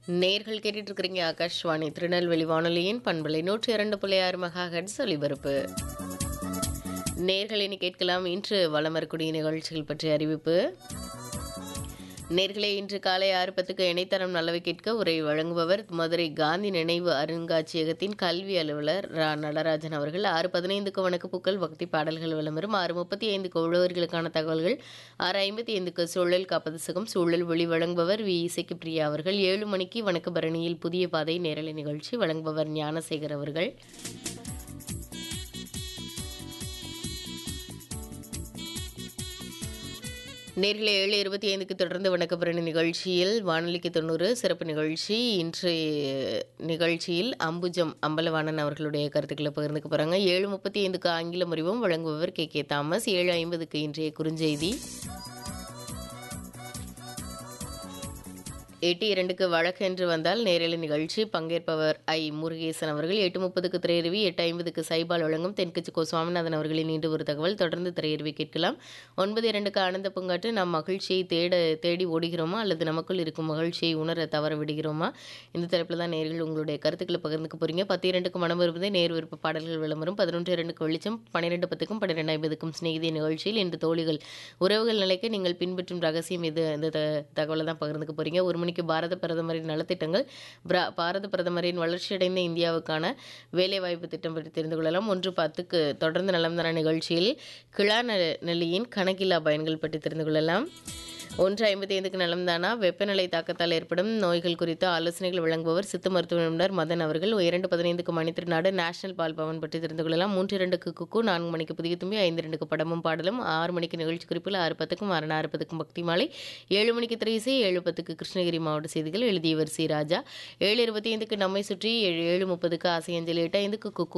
நேர்கள் கேட்டுட்டு இருக்கிறீங்க ஆகாஷ்வாணி திருநெல்வேலி வானொலியின் பண்பலை நூற்றி இரண்டு புள்ளி ஆறு மெகா ஹெட்ஸ் ஒலிபரப்பு நேர்கள் இனி கேட்கலாம் இன்று வலம் வரக்கூடிய நிகழ்ச்சிகள் பற்றிய அறிவிப்பு நேர்களே இன்று காலை ஆறு பத்துக்கு இணைத்தரம் நல்லவை கேட்க உரை வழங்குபவர் மதுரை காந்தி நினைவு அருங்காட்சியகத்தின் கல்வி அலுவலர் ரா நடராஜன் அவர்கள் ஆறு பதினைந்துக்கு வணக்கப்பூக்கள் பக்தி பாடல்கள் விளம்பரம் ஆறு முப்பத்தி ஐந்துக்கு உழவர்களுக்கான தகவல்கள் ஆறு ஐம்பத்தி ஐந்துக்கு சூழல் காப்பது சுகம் சூழல் ஒளி வழங்குபவர் வி இசைக்கு பிரியா அவர்கள் ஏழு மணிக்கு வணக்க பரணியில் புதிய பாதை நேரலை நிகழ்ச்சி வழங்குபவர் ஞானசேகர் அவர்கள் நேரில் ஏழு இருபத்தி ஐந்துக்கு தொடர்ந்து வணக்கபரணி நிகழ்ச்சியில் வானொலிக்கு தொண்ணூறு சிறப்பு நிகழ்ச்சி இன்று நிகழ்ச்சியில் அம்புஜம் அம்பலவாணன் அவர்களுடைய கருத்துக்களை பகிர்ந்துக்க போகிறாங்க ஏழு முப்பத்தி ஐந்துக்கு ஆங்கிலம் அறிவும் வழங்குபவர் கே கே தாமஸ் ஏழு ஐம்பதுக்கு இன்றைய குறுஞ்செய்தி எட்டு இரண்டுக்கு வழக்கு என்று வந்தால் நேரலை நிகழ்ச்சி பங்கேற்பவர் ஐ முருகேசன் அவர்கள் எட்டு முப்பதுக்கு திரையருவி எட்டு ஐம்பதுக்கு சைபால் வழங்கும் தென்கட்சி கோ சுவாமிநாதன் அவர்களின் நீண்டு ஒரு தகவல் தொடர்ந்து திரையருவி கேட்கலாம் ஒன்பது இரண்டுக்கு ஆனந்த பூங்காட்டு நாம் மகிழ்ச்சியை தேட தேடி ஓடுகிறோமா அல்லது நமக்குள் இருக்கும் மகிழ்ச்சியை உணர தவற விடுகிறோமா இந்த தலைப்பில் தான் நேர்கள் உங்களுடைய கருத்துக்களை பகிர்ந்துக்க போறீங்க பத்து இரண்டுக்கு மனம் விரும்புதே நேர் விருப்ப பாடல்கள் விளம்பரம் பதினொன்று இரண்டுக்கு வெளிச்சம் பன்னிரெண்டு பத்துக்கும் பன்னிரெண்டு ஐம்பதுக்கும் சிநேகிதி நிகழ்ச்சியில் இன்று தோழிகள் உறவுகள் நிலைக்கு நீங்கள் பின்பற்றும் ரகசியம் இது இந்த த- தகவலை தான் பகிர்ந்துக்க போறீங்க ஒரு மணிக்கு பாரத பிரதமரின் நலத்திட்டங்கள் பிரா- பாரத பிரதமரின் வளர்ச்சியடைந்த இந்தியாவுக்கான வேலைவாய்ப்பு திட்டம் பற்றி தெரிந்து கொள்ளலாம் ஒன்று பத்துக்கு தொடர்ந்து நலம் தர நிகழ்ச்சியில் கிளா நெ- நெல்லியின் கணக்கில்லா பயன்கள் பற்றி தெரிந்து கொள்ளலாம் ஒன்று ஐம்பத்தி ஐந்துக்கு நலம்தானா வெப்பநிலை தாக்கத்தால் ஏற்படும் நோய்கள் குறித்து ஆலோசனைகள் வழங்குபவர் சித்த மருத்துவ நிபுணர் மதன் அவர்கள் இரண்டு பதினைந்துக்கு மணித்திருநாடு நேஷனல் பால் பவன் பற்றி தெரிந்து கொள்ளலாம் மூன்று இரண்டுக்கு குக்கு நான்கு மணிக்கு புதிய தும்பி ஐந்து இரண்டுக்கு படமும் பாடலும் ஆறு மணிக்கு நிகழ்ச்சி குறிப்பில் ஆறு பத்துக்கும் ஆறு ஆறு பத்துக்கும் பக்தி மாலை ஏழு மணிக்கு திரைசை ஏழு பத்துக்கு கிருஷ்ணகிரி மாவட்ட செய்திகள் எழுதியவர் சி ராஜா ஏழு இருபத்தி ஐந்துக்கு நம்மை சுற்றி ஏழு ஏழு முப்பதுக்கு ஆசையஞ்சலி எட்டு ஐந்துக்கு குக்கு